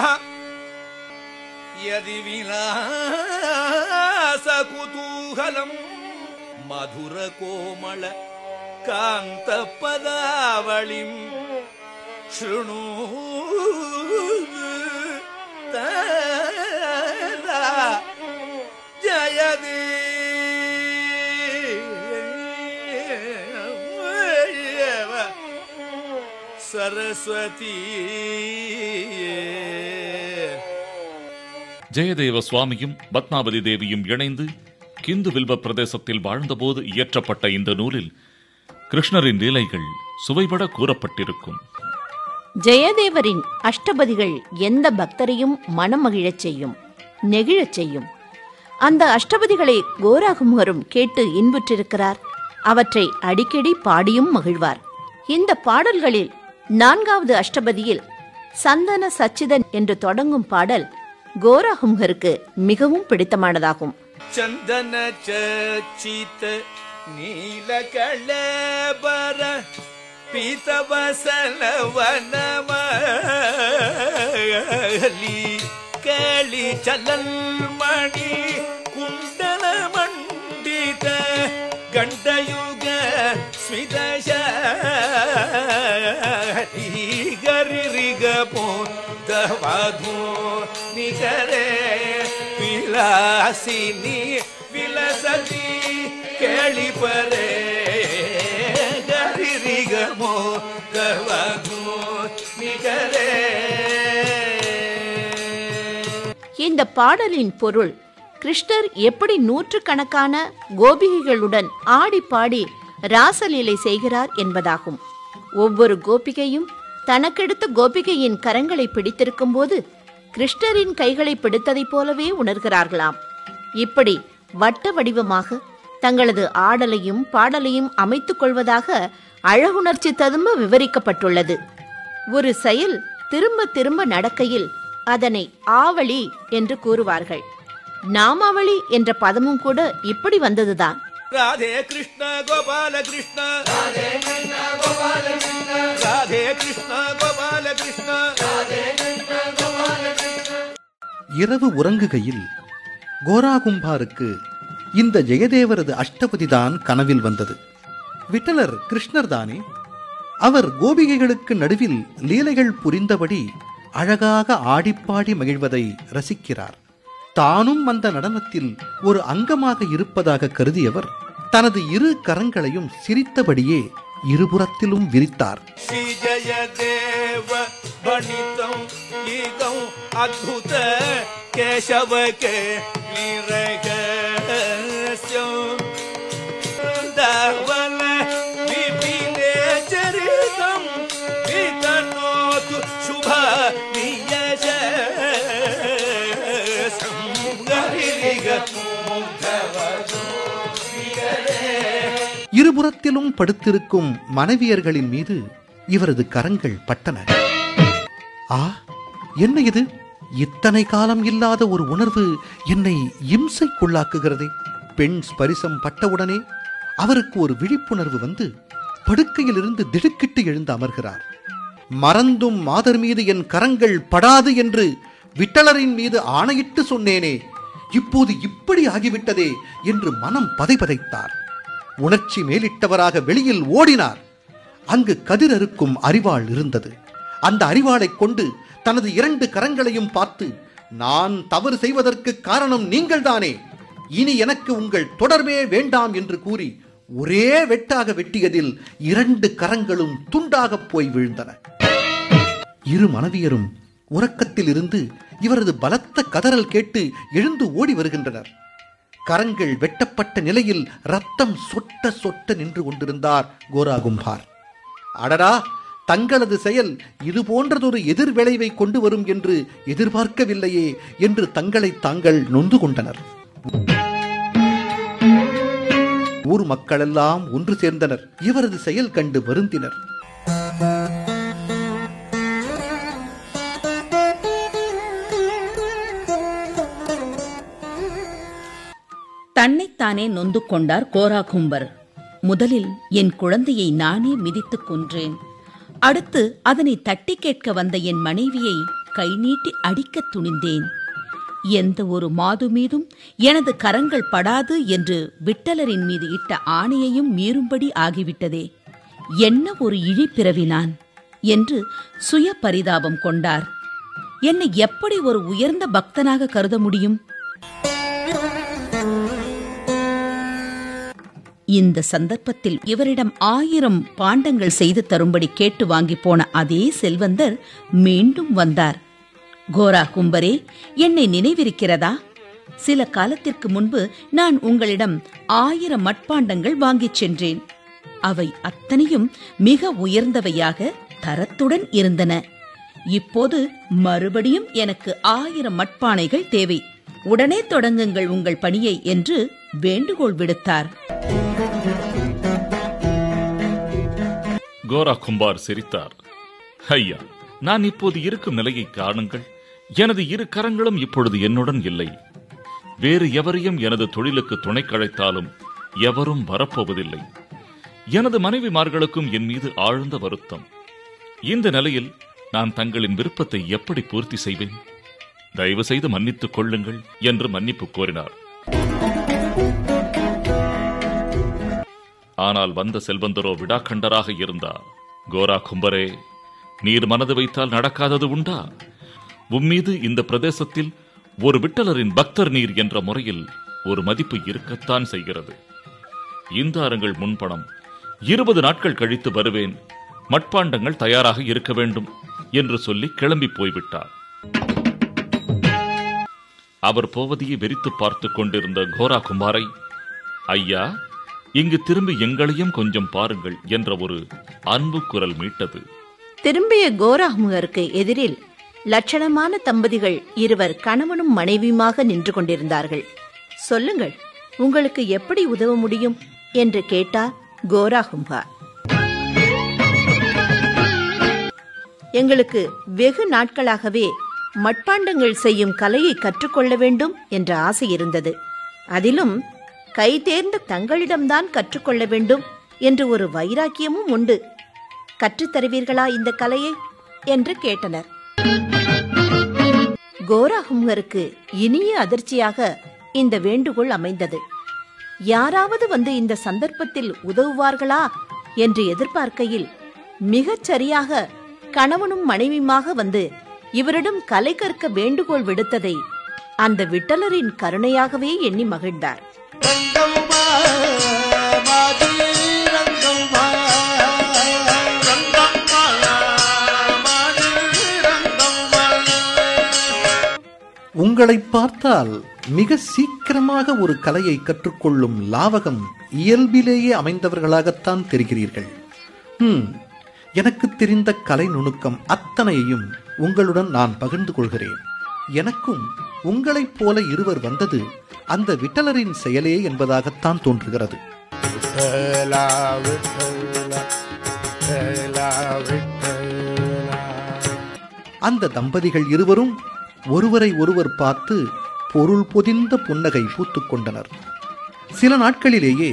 यदि विलासकुतूहलम् मधुरकोमल कान्तपदावलिम् शृणु तदा जयदे சரஸ்வதி ஜெயதேவ சுவாமியும் பத்மாவதி தேவியும் இணைந்து கிந்து வில்வ பிரதேசத்தில் வாழ்ந்தபோது இயற்றப்பட்ட இந்த நூலில் கிருஷ்ணரின் லீலைகள் சுவைபட கூறப்பட்டிருக்கும் ஜெயதேவரின் அஷ்டபதிகள் எந்த பக்தரையும் மனமகிழச் செய்யும் நெகிழச் செய்யும் அந்த அஷ்டபதிகளை கோராகுமுகரும் கேட்டு இன்புற்றிருக்கிறார் அவற்றை அடிக்கடி பாடியும் மகிழ்வார் இந்த பாடல்களில் நான்காவது அஷ்டபதியில் சந்தன சச்சிதன் என்று தொடங்கும் பாடல் கோராகுமுகருக்கு மிகவும் பிடித்தமானதாகும் ಚಂದನ ಚಚಿತ ನೀಲ ಕಳಬರ ಪೀತವಸನ ವನಮಲಿ ಕೇಳಿ ಚಲಲ್ಮಣಿ ಕುಂಡಲ ಮಂಡಿತ ಗಂಡಯುಗ ಸ್ಮಿತ ಗರಿರಿಗ ಪೋದವಧು ನಿಗರೆ ವಿಲಾಸಿನಿ ವಿಲಸತಿ ಕೇಳಿಪರೆ ಗರಿರಿಗ ಮೋದವಧು ನಿಗರೆ இந்த பாடலின் பொருள் கிருஷ்ணர் எப்படி நூற்றுக்கணக்கான கோபிகைகளுடன் ஆடி பாடி ராசலீலை செய்கிறார் என்பதாகும் ஒவ்வொரு கோபிகையும் தனக்கெடுத்த கோபிகையின் கரங்களை பிடித்திருக்கும் போது கிருஷ்ணரின் கைகளை பிடித்ததைப் போலவே உணர்கிறார்களாம் இப்படி வட்ட வடிவமாக தங்களது ஆடலையும் பாடலையும் அமைத்துக் கொள்வதாக அழகுணர்ச்சி ததும்ப விவரிக்கப்பட்டுள்ளது ஒரு செயல் திரும்ப திரும்ப நடக்கையில் அதனை ஆவளி என்று கூறுவார்கள் நாமாவளி என்ற பதமும் கூட இப்படி வந்ததுதான் ರಾಧೆ ಕೃಷ್ಣ ಗೋಪಾಲ ಕೃಷ್ಣ ರಾಧೆ ಕೃಷ್ಣ ಗೋಪಾಲ ಕೃಷ್ಣ ರಾಧೆ ಕೃಷ್ಣ ಗೋಪಾಲ ಕೃಷ್ಣ ರಾಧೆ ಕೃಷ್ಣ ಗೋಪಾಲ ಕೃಷ್ಣ இரவு உறங்குகையில் கோராகும்பாருக்கு இந்த ஜெயதேவரது அஷ்டபதிதான் கனவில் வந்தது விட்டலர் கிருஷ்ணர் தானே அவர் கோபிகைகளுக்கு நடுவில் லீலைகள் புரிந்தபடி அழகாக ஆடிப்பாடி மகிழ்வதை ரசிக்கிறார் தானும் அந்த நடனத்தில் ஒரு அங்கமாக இருப்பதாக கருதியவர் தனது இரு கரங்களையும் சிரித்தபடியே இருபுறத்திலும் விரித்தார் ಶ್ರೀ ಜಯ ದೇವ ಬಣಿತಂ ಈಗಂ ಅದ್ಭುತ ಕೇಶವಕ್ಕೆ ನಿರಗಸ್ಯಂ ದಾವಲ ವಿಪಿನೆ ಚರಿತಂ ವಿತನೋತು ಶುಭ ನಿಯಶ ಸಂಗರಿಗ ಮುಗ್ಧವದು இருபுறத்திலும் படுத்திருக்கும் மனைவியர்களின் மீது இவரது கரங்கள் பட்டன ஆ என்ன இது இத்தனை காலம் இல்லாத ஒரு உணர்வு என்னை இம்சைக்குள்ளாக்குகிறதே பெண் ஸ்பரிசம் பட்டவுடனே அவருக்கு ஒரு விழிப்புணர்வு வந்து படுக்கையிலிருந்து திடுக்கிட்டு எழுந்து அமர்கிறார் மறந்தும் மாதர் மீது என் கரங்கள் படாது என்று விட்டலரின் மீது ஆணையிட்டு சொன்னேனே இப்போது இப்படி ஆகிவிட்டதே என்று மனம் பதைபதைத்தார் உணர்ச்சி மேலிட்டவராக வெளியில் ஓடினார் அங்கு கதிர் அறுக்கும் அரிவாள் இருந்தது அந்த அரிவாளைக் கொண்டு தனது இரண்டு கரங்களையும் பார்த்து நான் தவறு செய்வதற்கு காரணம் நீங்கள்தானே இனி எனக்கு உங்கள் தொடர்பே வேண்டாம் என்று கூறி ஒரே வெட்டாக வெட்டியதில் இரண்டு கரங்களும் துண்டாகப் போய் விழுந்தன இரு மனைவியரும் உறக்கத்தில் இருந்து இவரது பலத்த கதறல் கேட்டு எழுந்து ஓடி வருகின்றனர் கரங்கள் வெட்டப்பட்ட நிலையில் ரத்தம் சொட்ட சொட்ட நின்று கொண்டிருந்தார் கோராகும்பார் அடடா தங்களது செயல் இது போன்றதொரு எதிர் விளைவை கொண்டு வரும் என்று எதிர்பார்க்கவில்லையே என்று தங்களை தாங்கள் நொந்து கொண்டனர் ஊர் மக்களெல்லாம் ஒன்று சேர்ந்தனர் இவரது செயல் கண்டு வருந்தினர் தன்னைத்தானே நொந்து கொண்டார் கோரா கும்பர் முதலில் என் குழந்தையை நானே மிதித்துக் கொன்றேன் அடுத்து அதனை தட்டி கேட்க வந்த என் மனைவியை கை நீட்டி அடிக்கத் துணிந்தேன் எந்த ஒரு மாது மீதும் எனது கரங்கள் படாது என்று விட்டலரின் மீது இட்ட ஆணையையும் மீறும்படி ஆகிவிட்டதே என்ன ஒரு இழிப்பிறவி நான் என்று சுய பரிதாபம் கொண்டார் என்னை எப்படி ஒரு உயர்ந்த பக்தனாக கருத முடியும் இந்த சந்தர்ப்பத்தில் இவரிடம் ஆயிரம் பாண்டங்கள் செய்து தரும்படி கேட்டு வாங்கி போன அதே செல்வந்தர் மீண்டும் வந்தார் கோரா கும்பரே என்னை நினைவிருக்கிறதா சில காலத்திற்கு முன்பு நான் உங்களிடம் ஆயிரம் மட்பாண்டங்கள் வாங்கிச் சென்றேன் அவை அத்தனையும் மிக உயர்ந்தவையாக தரத்துடன் இருந்தன இப்போது மறுபடியும் எனக்கு ஆயிரம் மட்பானைகள் தேவை உடனே தொடங்குங்கள் உங்கள் பணியை என்று வேண்டுகோள் விடுத்தார் கோரா கும்பார் சிரித்தார் ஐயா நான் இப்போது இருக்கும் நிலையை காணுங்கள் எனது இரு கரங்களும் இப்பொழுது என்னுடன் இல்லை வேறு எவரையும் எனது தொழிலுக்கு துணை கழைத்தாலும் எவரும் வரப்போவதில்லை எனது மனைவிமார்களுக்கும் என் மீது ஆழ்ந்த வருத்தம் இந்த நிலையில் நான் தங்களின் விருப்பத்தை எப்படி பூர்த்தி செய்வேன் தயவு செய்து மன்னித்துக் கொள்ளுங்கள் என்று மன்னிப்பு கோரினார் ஆனால் வந்த செல்வந்தரோ விடாக்கண்டராக இருந்தார் கோரா கும்பரே நீர் மனது வைத்தால் நடக்காதது உண்டா உம்மீது இந்த பிரதேசத்தில் ஒரு விட்டலரின் பக்தர் நீர் என்ற முறையில் ஒரு மதிப்பு இருக்கத்தான் செய்கிறது இந்தாருங்கள் முன்பணம் இருபது நாட்கள் கழித்து வருவேன் மட்பாண்டங்கள் தயாராக இருக்க வேண்டும் என்று சொல்லி கிளம்பி போய்விட்டார் அவர் போவதையே வெறித்து பார்த்து கொண்டிருந்த கோரா குமாரை ஐயா இங்கு திரும்பி எங்களையும் கொஞ்சம் பாருங்கள் என்ற ஒரு அன்பு குரல் மீட்டது திரும்பிய கோராமுகருக்கு எதிரில் லட்சணமான தம்பதிகள் இருவர் கணவனும் மனைவியுமாக நின்று கொண்டிருந்தார்கள் சொல்லுங்கள் உங்களுக்கு எப்படி உதவ முடியும் என்று கேட்டார் கோராகும்பா எங்களுக்கு வெகு நாட்களாகவே மட்பாண்டங்கள் செய்யும் கலையை கற்றுக்கொள்ள வேண்டும் என்ற ஆசை இருந்தது அதிலும் கை தேர்ந்த தங்களிடம்தான் கற்றுக்கொள்ள வேண்டும் என்று ஒரு வைராக்கியமும் உண்டு கற்றுத் தருவீர்களா இந்த கலையை என்று கேட்டனர் கோராகுமருக்கு இனிய அதிர்ச்சியாக இந்த வேண்டுகோள் அமைந்தது யாராவது வந்து இந்த சந்தர்ப்பத்தில் உதவுவார்களா என்று எதிர்பார்க்கையில் மிகச் சரியாக கணவனும் மனைவியுமாக வந்து இவரிடம் கலை கற்க வேண்டுகோள் விடுத்ததை அந்த விட்டலரின் கருணையாகவே எண்ணி மகிழ்ந்தார் உங்களை பார்த்தால் மிக சீக்கிரமாக ஒரு கலையை கற்றுக்கொள்ளும் லாவகம் இயல்பிலேயே அமைந்தவர்களாகத்தான் தெரிகிறீர்கள் ஹம், எனக்கு தெரிந்த கலை நுணுக்கம் அத்தனையையும் உங்களுடன் நான் பகிர்ந்து கொள்கிறேன் எனக்கும் உங்களைப் போல இருவர் வந்தது அந்த விட்டலரின் செயலே என்பதாகத்தான் தோன்றுகிறது விட்டலா விட்டலா விட்டலா விட்டலா அந்த தம்பதிகள் இருவரும் ஒருவரை ஒருவர் பார்த்து பொருள் பொதிந்த புன்னகை பூத்துக் கொண்டனர் சில நாட்களிலேயே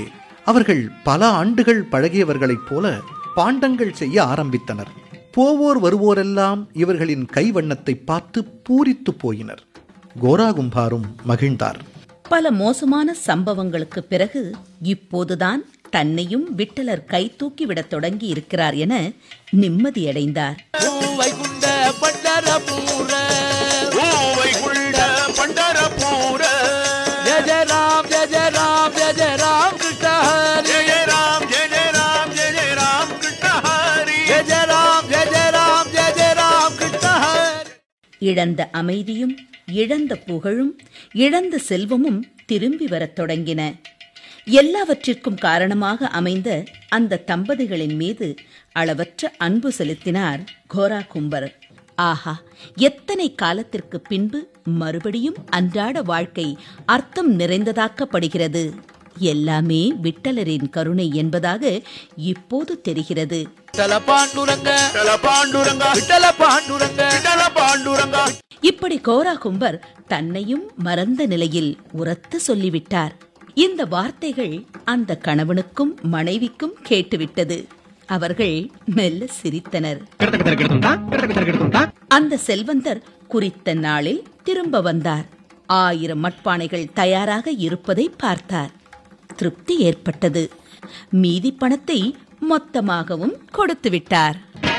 அவர்கள் பல ஆண்டுகள் பழகியவர்களைப் போல பாண்டங்கள் செய்ய ஆரம்பித்தனர் போவோர் வருவோரெல்லாம் இவர்களின் கைவண்ணத்தை பார்த்து பூரித்து போயினர் கோராகும்பாரும் மகிழ்ந்தார் பல மோசமான சம்பவங்களுக்கு பிறகு இப்போதுதான் தன்னையும் விட்டலர் கை தூக்கிவிடத் தொடங்கி இருக்கிறார் என நிம்மதியடைந்தார் வைகுண்ட பண்டரபூர வைகுண்ட பண்டரபூர ஜெய ஜெய ராம் ஜெய ஜெய ராம் ஜெய ஜெய ராம் கிருஷ்ண ஹரி ஜெய ஜெய ராம் ஜெய ஜெய ராம் ஜெய ஜெய ராம் கிருஷ்ண ஹரி ஜெய ஜெய ராம் ஜெய ஜெய ராம் ஜெய ஜெய ராம் கிருஷ்ண ஹரி இழந்த அமைதியும் இழந்த புகழும் இழந்த செல்வமும் திரும்பி வரத் தொடங்கின எல்லாவற்றிற்கும் காரணமாக அமைந்த அந்த தம்பதிகளின் மீது அளவற்ற அன்பு செலுத்தினார் கோரா கும்பர் ஆஹா எத்தனை காலத்திற்கு பின்பு மறுபடியும் அன்றாட வாழ்க்கை அர்த்தம் நிறைந்ததாக்கப்படுகிறது எல்லாமே விட்டலரின் கருணை என்பதாக இப்போது தெரிகிறது விட்டல பாண்டுரங்க விட்டல பாண்டுரங்கா விட்டல பாண்டுரங்க விட்டல பாண்டுரங்கா இப்படி கோரா கும்பர் தன்னையும் மறந்த நிலையில் உரத்து சொல்லிவிட்டார் இந்த வார்த்தைகள் அந்த கணவனுக்கும் மனைவிக்கும் கேட்டுவிட்டது அவர்கள் மெல்ல சிரித்தனர் அந்த செல்வந்தர் குறித்த நாளில் திரும்ப வந்தார் ஆயிரம் மட்பானைகள் தயாராக இருப்பதை பார்த்தார் திருப்தி ஏற்பட்டது மீதி பணத்தை மொத்தமாகவும் கொடுத்து விட்டார்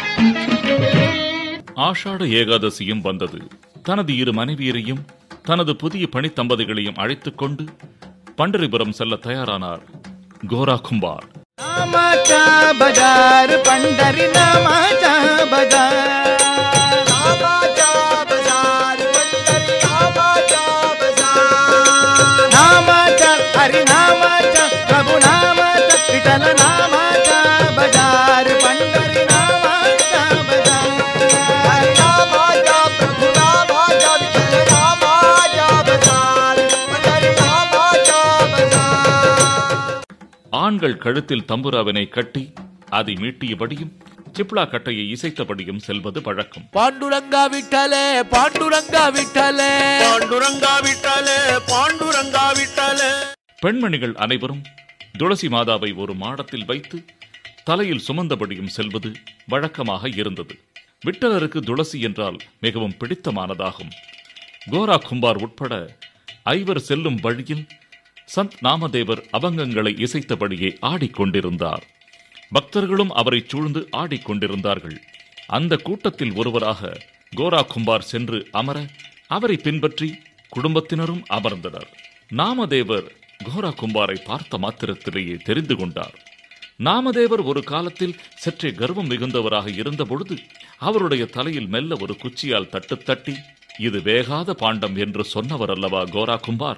ஆஷாட ஏகாதசியும் வந்தது தனது இரு மனைவியரையும் தனது புதிய பணித்தம்பதிகளையும் அழைத்துக் கொண்டு பண்டரிபுரம் செல்ல தயாரானார் கோரா கும்பார் नामाचा बाजार पंढरी नामाचा बाजार नामाचा बाजार पंढरी नामाचा बाजार नामाचा हरी नामाचा प्रभु नामाचा विठ्ठल नामाचा बाजार पंढरी नामाचा बाजार हरी नामाचा प्रभु नामाचा विठ्ठल नामाचा बाजार पंढरी नामाचा बाजार ஆண்கள் கழுத்தில் தம்புராவினை கட்டி அதை மீட்டியபடியும் சிப்ளா கட்டையை இசைத்தபடியும் செல்வது வழக்கம் பாண்டுரங்கா விட்டலே பாண்டுரங்கா விட்டலே பாண்டுரங்கா விட்டல பாண்டுரங்கா விட்டல பெண்மணிகள் அனைவரும் துளசி மாதாவை ஒரு மாடத்தில் வைத்து தலையில் சுமந்தபடியும் செல்வது வழக்கமாக இருந்தது விட்டலருக்கு துளசி என்றால் மிகவும் பிடித்தமானதாகும் கோரா கும்பார் உட்பட ஐவர் செல்லும் வழியில் சந்த் நாமதேவர் அபங்கங்களை இசைத்தபடியே ஆடிக்கொண்டிருந்தார் பக்தர்களும் அவரை சூழ்ந்து ஆடிக்கொண்டிருந்தார்கள் அந்த கூட்டத்தில் ஒருவராக கோரா கும்பார் சென்று அமர அவரை பின்பற்றி குடும்பத்தினரும் அமர்ந்தனர் நாமதேவர் கோரா கும்பாரை பார்த்த மாத்திரத்திலேயே தெரிந்து கொண்டார் நாமதேவர் ஒரு காலத்தில் சற்றே கர்வம் மிகுந்தவராக இருந்தபொழுது அவருடைய தலையில் மெல்ல ஒரு குச்சியால் தட்டு தட்டி இது வேகாத பாண்டம் என்று சொன்னவர் அல்லவா கோரா கும்பார்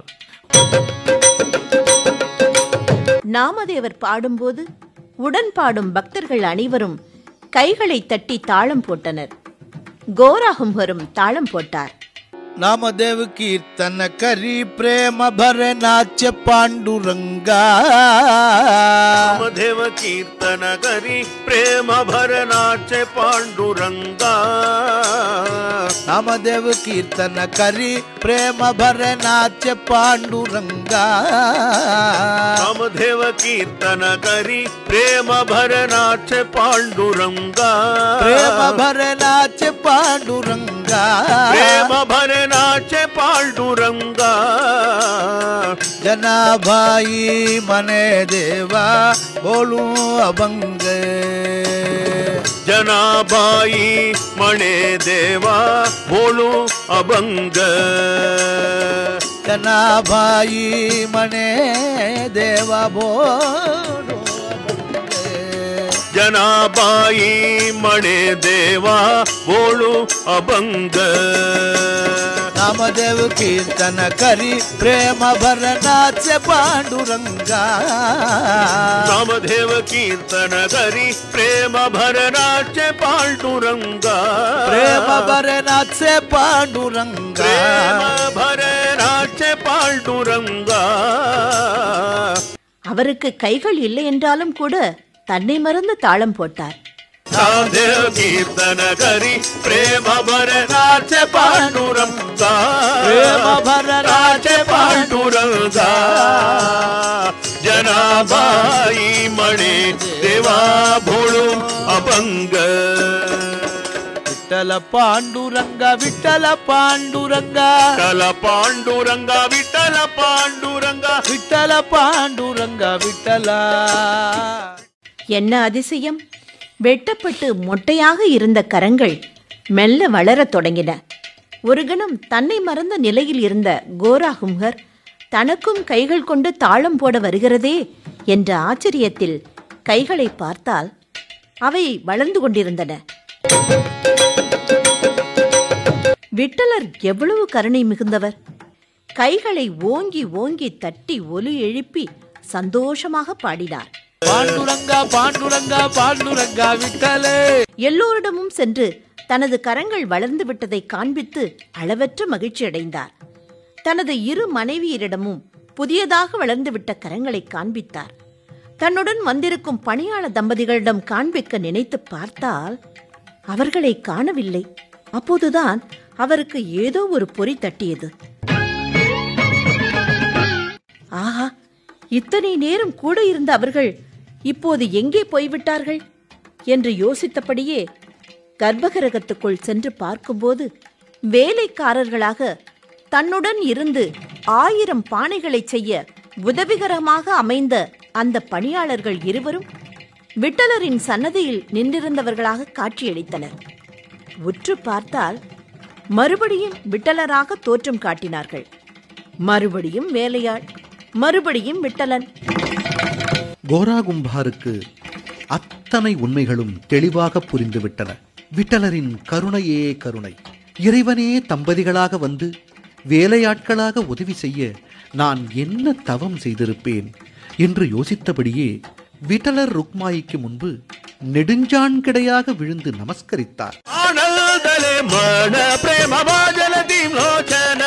நாமதேவர் பாடும்போது உடன் பாடும் பக்தர்கள் அனைவரும் கைகளை தட்டி தாளம் போட்டனர் கோராகும்பரும் தாளம் போட்டார் नामदेव कीर्तन करी प्रेम भरे नाच्य पांडुरंगा देव कीर्तन करी प्रेम भर नाचे पांडुरंगा नामदेव कीर्तन करी प्रेम भरे नाच्य पांडुरंगा रामदेव कीर्तन करी प्रेम भर नाचे पांडुरंगा प्रेम भरे नाच्य पांडुरंगा प्रेम भर नाचे पांडुरंगा जनाभाई मने देवा बोलू अभंग जनाबाई मणे देवा बोलू अभंग जनाभाई मने देवा बोलू जनाबाई मणे देवा बोलू अभंग नामदेव कीर्तन करी प्रेम भर नाच्य पांडुरंगा रामदेव कीर्तन करी प्रेम भर नाचे पांडुरंगा प्रेम भर नाच्य पांडुरंगा प्रेम भर नाचे पांडुरंगा அவருக்கு கைகள் இல்லை என்றாலும் கூட தன்னை மறந்து தாளம் போட்டார் रामदेव कीर्तन करी प्रेम भर नाचे पांडुरंगा प्रेम भर नाचे पांडुरंगा जना जनाबाई मणे देवा भोळून अभंग विठ्ठल पांडुरंग विठ्ठल पांडुरंग विठ्ठल पांडुरंग विठ्ठल पांडुरंग विठ्ठल पांडुरंग विठ्ठल என்ன அதிசயம் வெட்டப்பட்டு மொட்டையாக இருந்த கரங்கள் மெல்ல வளரத் தொடங்கின ஒரு கணம் தன்னை மறந்த நிலையில் இருந்த கோராகும்ஹர் தனக்கும் கைகள் கொண்டு தாளம் போட வருகிறதே என்ற ஆச்சரியத்தில் கைகளை பார்த்தால் அவை வளர்ந்து கொண்டிருந்தன விட்டலர் எவ்வளவு கருணை மிகுந்தவர் கைகளை ஓங்கி ஓங்கி தட்டி ஒலி எழுப்பி சந்தோஷமாக பாடினார் பாண்டுரங்க பாண்டுரங்க பாண்டுரங்க விட்டலே எல்லோரிடமும் சென்று தனது கரங்கள் வளர்ந்து விட்டதை காண்பித்து அளவற்ற மகிழ்ச்சி அடைந்தார் தனது இரு மனைவியரிடமும் புதியதாக வளர்ந்துவிட்ட கரங்களை காண்பித்தார் தன்னுடன் வந்திருக்கும் பணியாளர் தம்பதிகளிடம் காண்பிக்க நினைத்து பார்த்தால் அவர்களை காணவில்லை அப்போதுதான் அவருக்கு ஏதோ ஒரு பொறி தட்டியது ஆஹா இத்தனை நேரம் கூட இருந்த அவர்கள் இப்போது எங்கே போய்விட்டார்கள் என்று யோசித்தபடியே கர்ப்பகிரகத்துக்குள் சென்று பார்க்கும்போது வேலைக்காரர்களாக தன்னுடன் இருந்து ஆயிரம் பானைகளை செய்ய உதவிகரமாக அமைந்த அந்த பணியாளர்கள் இருவரும் விட்டலரின் சன்னதியில் நின்றிருந்தவர்களாக காட்சியளித்தனர் உற்று பார்த்தால் மறுபடியும் விட்டலராக தோற்றம் காட்டினார்கள் மறுபடியும் வேலையாள் மறுபடியும் விட்டலன் கோராகும்பாருக்கு அத்தனை உண்மைகளும் தெளிவாக புரிந்துவிட்டன விட்டலரின் கருணையே கருணை இறைவனே தம்பதிகளாக வந்து வேலையாட்களாக உதவி செய்ய நான் என்ன தவம் செய்திருப்பேன் என்று யோசித்தபடியே விட்டலர் ருக்மாயிக்கு முன்பு நெடுஞ்சான்கிடையாக விழுந்து நமஸ்கரித்தார் आनंदले मन प्रेम भाजल लोचन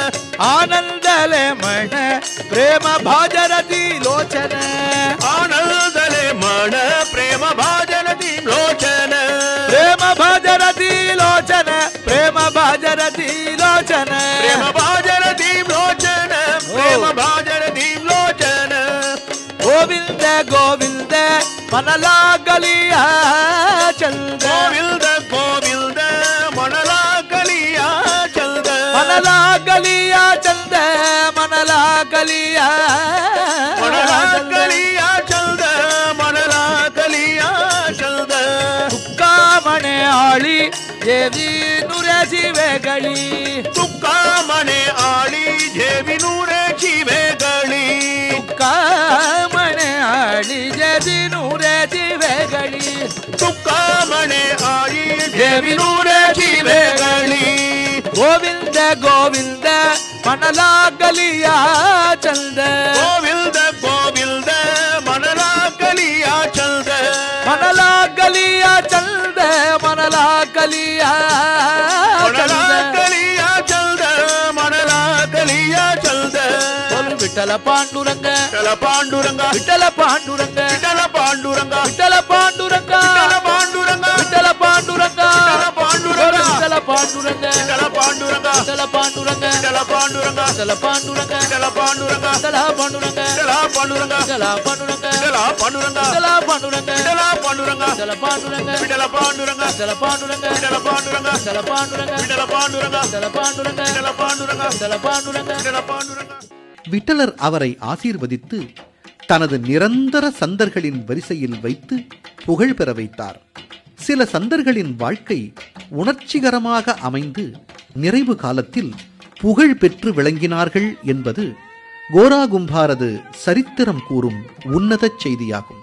ಆನಂದಲೆ ಮಣ ಪ್ರೇಮ ಭಾಜರತಿ ಲೋಚನ आनंदले मन प्रेम भाजल लोचन ಪ್ರೇಮ ಭಾಜರತಿ ಲೋಚನ ಪ್ರೇಮ ಭಾಜರತಿ ಲೋಚನ प्रेम भाजल लोचन प्रेम भाजल लोचन ಗೋವಿಂದ ಗೋವಿಂದ ಮನಲಾಗಲಿಯ ಚಂದ गोविंद गोविंद मनला कलिया चलद ಮನಲಾಗಲಿಯ ಚಂದ ಮನಲಾಗಲಿಯ मनला कलिया चलद मनला कलिया चलद ಕಾಮಣೆ ಆಳಿ ದೇವಿ ನುರಸಿವೆಗಳಿ ತುಕ್ಕ ಮನೆ ಆಳಿ ಜೇವಿನೂರೆ ಜೀವೆಗಳಿ ಕಾಮಣೆ ಆಳಿ ದೇವಿ ನುರಸಿವೆಗಳಿ ತುಕ್ಕ ಮನೆ ಆಳಿ ಜೇವಿನೂರೆ ಜೀವೆಗಳಿ ಗೋವಿಂದ ಗೋವಿಂದ ಮನಲಾಗಲಿಯ ಚಂದ ಗೋವಿಲ್ದ ಗೋವಿಲ್ದ ಮನಲ ಕಲಿಯ ಚಲ್ದ ಮನಲಾಗಲಿಯ ಚಂದ ಮನಲಾಗಲಿಯ ಮನಲ ಚಂದ ಕಲಿಯ ಚಲ್ದ ಮನಲ ಕಲಿಯ ಚಲ್ದ बोल विठ्ठल पांडुरंग ವಿಠಲ ಪಾಂಡುರಂಗ विठ्ठल पांडुरंग ವಿಠಲ ಪಾಂಡುರಂಗ विठ्ठल पांडुरंग ವಿಠಲ ಪಾಂಡುರಂಗ विठ्ठल पांडुरंग विठ्ठल पांडुरंग. विठ्ठल पांडुरंग ವಿಠಲ ಪಾಂಡುರಂಗ विठ्ठल पांडुरंग ವಿಠಲ ಪಾಂಡುರಂಗ विठ्ठल पांडुरंग ವಿಠಲ ಪಾಂಡುರಂಗ विठ्ठल पांडुरंग ವಿಠಲ ಪಾಂಡುರಂಗ विठ्ठल पांडुरंग ವಿಠಲ ಪಾಂಡುರಂಗ विठ्ठल पांडुरंग ವಿಠಲ ಪಾಂಡುರಂಗ विठ्ठल पांडुरंग ವಿಠಲ ಪಾಂಡುರಂಗ विठ्ठल पांडुरंग ವಿಠಲ ಪಾಂಡುರಂಗ विठ्ठल पांडुरंग ವಿಠಲ ಪಾಂಡುರಂಗ विठ्ठल पांडुरंग ವಿಠಲ ಪಾಂಡುರಂಗ विठ्ठल पांडुरंग ವಿಠಲ ಪಾಂಡುರಂಗ விட்டலர் அவரை ஆசீர்வதித்து தனது நிரந்தர சந்தர்களின் வரிசையில் வைத்து புகழ் பெற வைத்தார் சில சந்தர்களின் வாழ்க்கை உணர்ச்சிகரமாக அமைந்து நிறைவு காலத்தில் புகழ் பெற்று விளங்கினார்கள் என்பது கோராகும்பாரது சரித்திரம் கூறும் உன்னதச் செய்தியாகும்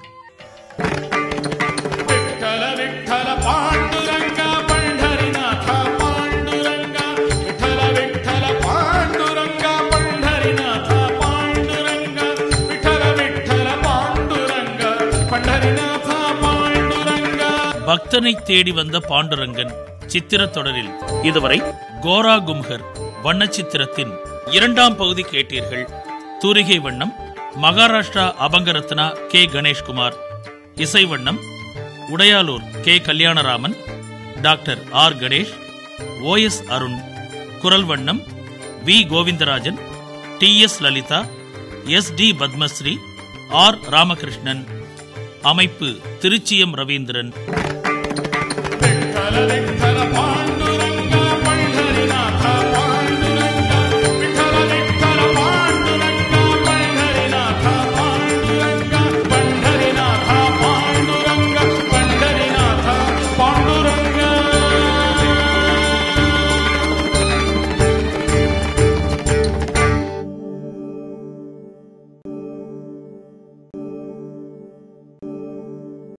विठ्ठल विठ्ठल पांडुरंगा पंढरीनाथ पांडुरंगा विठ्ठल विठ्ठल पांडुरंगा पंढरीनाथ पांडुरंगा विठ्ठल विठ्ठल पांडुरंगा पंढरीनाथ पांडुरंगा பக்தனை தேடி வந்த பாண்டுரங்கன் சித்திரத் தொடரில் இதுவரை கோரா கும்ஹர் வண்ண சித்திரத்தின் இரண்டாம் பகுதி கேட்டீர்கள் தூரிகை வண்ணம் மகாராஷ்டிரா அபங்கரத்னா கே கணேஷ்குமார் இசை வண்ணம் Udayalur K Kalyanaraman doctor R Ganesh O S Arun குரல் வண்ணம் V Govindarajan T S Lalitha S T Padmashri R Ramakrishnan அமைப்பு திருச்சியம் ரவீந்திரன் விட்டல